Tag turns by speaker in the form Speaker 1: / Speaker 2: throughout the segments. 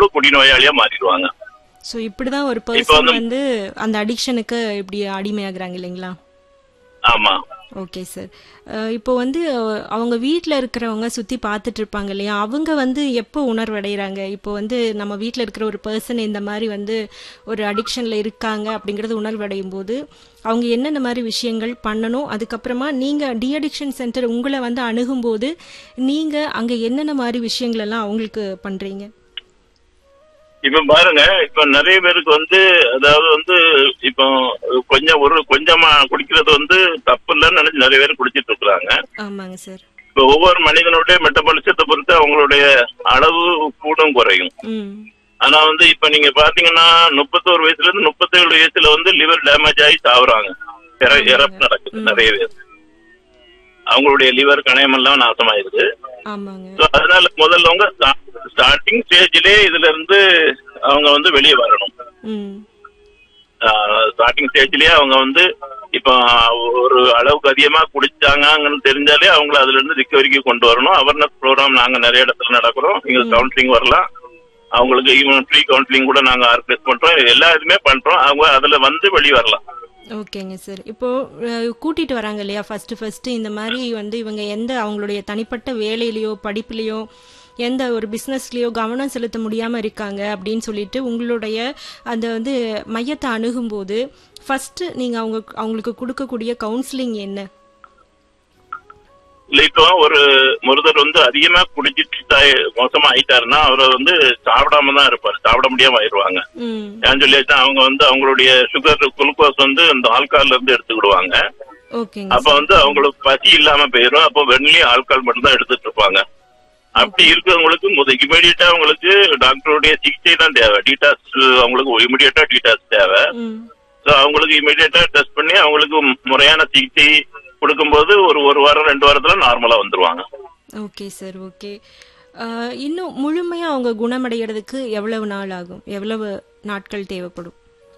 Speaker 1: முழு குடிநோயாளியா மாறிடுவாங்க
Speaker 2: ஸோ இப்படிதான் ஒரு
Speaker 1: இப்போ
Speaker 2: பர்சன்
Speaker 1: வந்து-
Speaker 2: வந்து அந்த அடிக்ஷனுக்கு இப்படி அடிமையாகுறாங்க இல்லைங்களா
Speaker 1: ஆமா
Speaker 2: ஓகே சார் இப்போ வந்து அஹ், அவங்க வீட்டில் இருக்கிறவங்க சுற்றி பார்த்துட்டு இருப்பாங்க இல்லையா அவங்க வந்து எப்போ உணர்வடைகிறாங்க இப்போ வந்து நம்ம வீட்டில் இருக்கிற ஒரு பர்சன் இந்த மாதிரி வந்து ஒரு அடிக்ஷனில் இருக்காங்க அப்படிங்கிறது உணர்வடையும் போது அவங்க என்னென்ன மாதிரி விஷயங்கள் பண்ணணும் அதுக்கப்புறமா நீங்கள் டி அடிக்ஷன் சென்டர் உங்களை வந்து அணுகும்போது நீங்கள் அங்கே என்னென்ன மாதிரி விஷயங்கள் எல்லாம் அவங்களுக்கு பண்ணுறீங்க
Speaker 1: இப்ப பாருங்க இப்ப நிறைய பேருக்கு வந்து அதாவது வந்து இப்போ கொஞ்சம் ஒரு கொஞ்சமா குடிக்கிறது வந்து தப்பு இல்லைன்னு நினைச்சு நிறைய பேர் குடிச்சிட்டு இருக்கிறாங்க
Speaker 2: ஆமாங்க சார்
Speaker 1: இப்ப ஒவ்வொரு மனிதனுடைய மெட்டபாலிசத்தை பொறுத்து அவங்களுடைய அளவு கூடும் குறையும்
Speaker 2: ம்
Speaker 1: ஆனா வந்து இப்ப நீங்க பாத்தீங்கன்னா முப்பத்தோரு வயசுல இருந்து முப்பத்தேழு வயசுல வந்து லிவர் டேமேஜ் ஆகி சாவுறாங்க இற- இறப்பு நடக்குது நிறைய பேர் அவங்களுடைய லிவர் கணையமெல்லாம் நாசமாயிருது
Speaker 2: ஆமாங்க
Speaker 1: So, அதனால முதல்லவங்க ஸ்டார்டிங் ஸ்டேஜ்லயே இதுல இருந்து அவங்க வந்து வெளியே வரணும்
Speaker 2: ம்
Speaker 1: ஸ்டார்டிங் ஸ்டேஜ்லயே அவங்க வந்து இப்போ ஒரு அளவுக்கு அதிகமா குடிச்சாங்கன்னு தெரிஞ்சாலே அவங்கள அதுல இருந்து ரிகவரிக்கு கொண்டு வரணும் அவேர்னஸ் ப்ரோக்ராம் நாங்க நிறைய இடத்துல நடக்கிறோம் நீங்க கவுன்சிலிங் வரலாம் அவங்களுக்கு ஈவன் ஃப்ரீ கவுன்சிலிங் கூட நாங்க ஆர்கனைஸ் பண்றோம் இது எல்லா இதுமே பண்றோம் அவங்க அதுல வந்து வெளியே வரலாம்
Speaker 2: ஓகேங்க சார் இப்போ அஹ், கூட்டிட்டு வராங்க இல்லையா ஃபர்ஸ்ட் ஃபர்ஸ்ட் இந்த மாதிரி வந்து இவங்க எந்த அவங்களுடைய தனிப்பட்ட வேலையிலயோ படிப்புலயோ எந்த ஒரு பிஸ்னஸ்லயோ கவனம் செலுத்த முடியாம இருக்காங்க அப்படின்னு சொல்லிட்டு உங்களுடைய அந்த வந்து மையத்தை அணுகும்போது ஃபர்ஸ்ட் நீங்க அவங்க அவங்களுக்கு கொடுக்கக்கூடிய கவுன்சிலிங் என்ன
Speaker 1: இல்ல இப்போ ஒரு ஒருத்தர் வந்து அதிகமா குடிச்சிட்டு தாய்- மோசமா ஆயிட்டாருன்னா அவரை வந்து சாப்பிடாம தான் இருப்பார் சாப்பிட முடியாம ஆயிடுவாங்க
Speaker 2: ம்
Speaker 1: ஏன்னு சொல்லியாச்சுன்னா அவங்க வந்து அவங்களுடைய சுகர் குளுக்கோஸ் வந்து இந்த ஆல்கால்ல இருந்து எடுத்துக்கிடுவாங்க
Speaker 2: ஓகேங்க
Speaker 1: அப்ப வந்து அவங்களுக்கு பசி இல்லாம போயிடும் அப்போ வெண்லி ஆல்கால் மட்டும் தான் எடுத்துட்டு இருப்பாங்க அப்படி இருக்கிறவங்களுக்கு முத இமீடியட்டா அவங்களுக்கு டாக்டருடைய சிகிச்சை தான் தேவை டீடாஸ் அவங்களுக்கு இமீடியட்டா டீடாஸ் தேவை
Speaker 2: ம்
Speaker 1: ஸோ அவங்களுக்கு இமீடியட்டா டெஸ்ட் பண்ணி அவங்களுக்கு முறையான சிகிச்சை கொடுக்கும்போது ஒரு ஒரு வாரம் ரெண்டு வாரத்துல நார்மலா வந்துருவாங்க
Speaker 2: ஓகே சார் ஓகே அஹ், இன்னும் முழுமையா அவங்க குணமடைகிறதுக்கு எவ்வளவு நாள் ஆகும் எவ்வளவு நாட்கள் தேவைப்படும்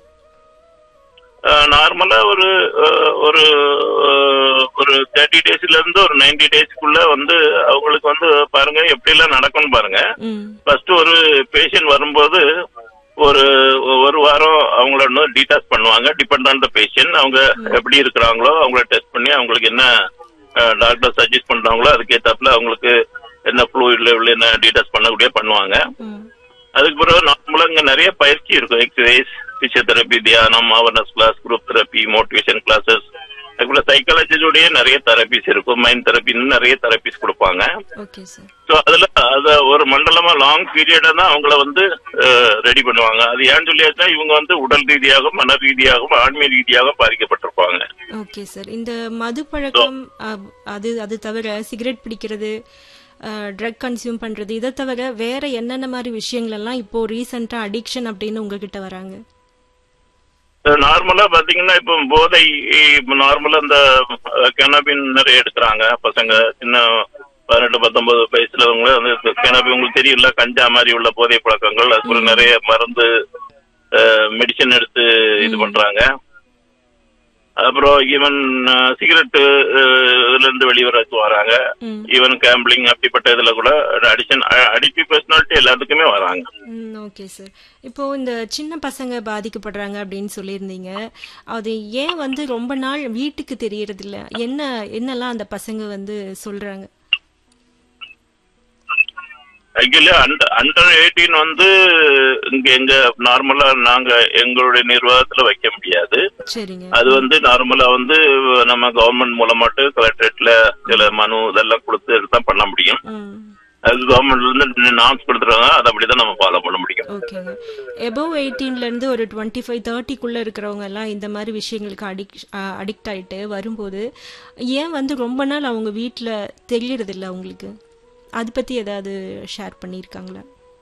Speaker 1: நார்மலா ஒரு அஹ், ஒரு அஹ், ஒரு தேர்ட்டி டேஸ்ல இருந்து ஒரு நைன்டி டேஸ்க்குள்ள வந்து அவங்களுக்கு வந்து பாருங்க எப்படி எல்லாம் நடக்கும்னு பாருங்க
Speaker 2: ம்
Speaker 1: ஃபர்ஸ்ட் ஒரு பேஷண்ட் வரும்போது ஒரு ஒரு வாரம் அவங்கள இன்னும் டீடாஸ் பண்ணுவாங்க டிபெண்ட் ஆன் த பேஷண்ட் அவங்க எப்படி இருக்கிறாங்களோ அவங்கள டெஸ்ட் பண்ணி அவங்களுக்கு என்ன டாக்டர் சஜஸ்ட் பண்றாங்களோ அதுக்கேத்தாப்புல அவங்களுக்கு என்ன ஃப்ளூயிட் லெவல் என்ன டீடாஸ் பண்ணக்கூடிய பண்ணுவாங்க
Speaker 2: ம்
Speaker 1: அதுக்கு பிறகு நார்மலா இங்க நிறைய பயிற்சி இருக்கும் எக்ஸசைஸ் பிசியோதெரப்பி தியானம் awareness class group therapy motivation classes அதுக்குள்ள சைக்காலஜியோடய நிறைய தெரபிஸ் இருக்கும் மைண்ட் தெரப்பின்னு நிறைய தெரபிஸ் கொடுப்பாங்க
Speaker 2: ஓகே சார்
Speaker 1: ஸோ அதுல அத ஒரு மண்டலமா லாங் பீரியடா தான் அவங்கள வந்து ரெடி பண்ணுவாங்க அது ஏன்னு சொல்லியாச்சுன்னா இவங்க வந்து உடல் ரீதியாகவும் மன ரீதியாகவும் ஆன்மீக ரீதியாகவும் பாதிக்கப்பட்டிருப்பாங்க
Speaker 2: ஓகே சார் இந்த மது பழக்கம் அ- அது அது தவிர சிகரெட் பிடிக்கிறது ட்ரக் கன்சியூம் பண்றது இதை தவிர வேற என்னென்ன மாதிரி விஷயங்கள் எல்லாம் இப்போ ரீசெண்டா அடிக்ஷன் அப்படின்னு உங்ககிட்ட வராங்க
Speaker 1: நார்மலா பாத்தீங்கன்னா இப்போ போதை நார்மலா இந்த கெனபின் நிறைய எடுக்கிறாங்க பசங்க சின்ன பதினெட்டு பத்தொன்பது வயசுல அவங்க வந்து கெனபி உங்களுக்கு தெரியல கஞ்சா மாதிரி உள்ள போதை பழக்கங்கள் அதுக்கு நிறைய மருந்து மெடிசன் எடுத்து இது பண்றாங்க அப்புறம் ஈவன் சிகரெட்டு இதுல இருந்து வெளிவரத்து வராங்க
Speaker 2: ம்
Speaker 1: ஈவன் கேம்பிளிங் அப்படிப்பட்ட இதுல கூட அடிஷன் அடிக்டிவ் பர்சனாலிட்டி எல்லாத்துக்குமே வராங்க
Speaker 2: ம் ஓகே சார் இப்போ இந்த சின்ன பசங்க பாதிக்கப்படுறாங்க அப்படின்னு சொல்லியிருந்தீங்க அது ஏன் வந்து ரொம்ப நாள் வீட்டுக்கு தெரியறதில்ல என்ன என்னெல்லாம் அந்த பசங்க வந்து சொல்றாங்க
Speaker 1: ஆக்சுவலி அண்டர் எயிட்டீன் வந்து இங்க எங்க நார்மலா நாங்க எங்களுடைய நிர்வாகத்துல வைக்க முடியாது
Speaker 2: சரிங்க
Speaker 1: அது வந்து நார்மலா வந்து நம்ம கவர்மெண்ட் மூலமாட்டு கலெக்டரேட்ல சில மனு இதெல்லாம் கொடுத்து இதுதான் பண்ண முடியும்
Speaker 2: ம்
Speaker 1: அது கவர்மெண்ட்ல இருந்து நாம்ஸ் கொடுத்துருவாங்க அதை அப்படிதான் நம்ம ஃபாலோ பண்ண முடியும்
Speaker 2: ஓகேங்க எபோவ் எயிட்டீன்ல இருந்து ஒரு டுவெண்ட்டி ஃபைவ் தேர்ட்டிக்குள்ள இருக்கிறவங்க எல்லாம் இந்த மாதிரி விஷயங்களுக்கு அடிக் அடிக்ட் ஆயிட்டு வரும்போது ஏன் வந்து ரொம்ப நாள் அவங்க வீட்டில் தெரியறது இல்ல அவங்களுக்கு அது பத்தி ஏதாவது ஷேர் பண்ணியிருக்காங்களா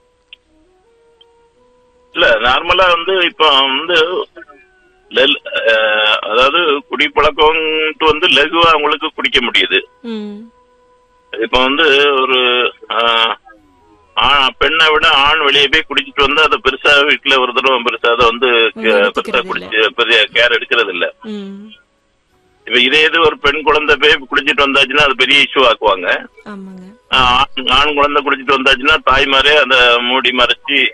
Speaker 1: இல்ல நார்மலா வந்து இப்போ வந்து லெல்- அஹ், அதாவது குடிப்பழக்கம்ட்டு வந்து லகுவா அவங்களுக்கு குடிக்க முடியுது
Speaker 2: ம்
Speaker 1: இப்ப வந்து ஒரு ஆஹ், ஆ- பெண்ணை விட ஆண் வெளியே போய் குடிச்சிட்டு வந்து அதை பெருசா வீட்டுல ஒரு தடவை பெருசா அதை வந்து
Speaker 2: ம்,
Speaker 1: பெருசா
Speaker 2: எடுத்துக்கிறது
Speaker 1: குடிச்சு பெரிய கேர் எடுக்கிறது இல்ல
Speaker 2: ம்
Speaker 1: இப்ப இதே இது ஒரு பெண் குழந்தை போய் குடிச்சிட்டு வந்தாச்சுன்னா அது பெரிய இஷ்யூ ஆக்குவாங்க
Speaker 2: ஆமாங்க
Speaker 1: ஆஹ், ஆண் ஆண் குழந்தை குடிச்சிட்டு வந்தாச்சுன்னா தாய்மாரே அதை மூடி மறைச்சு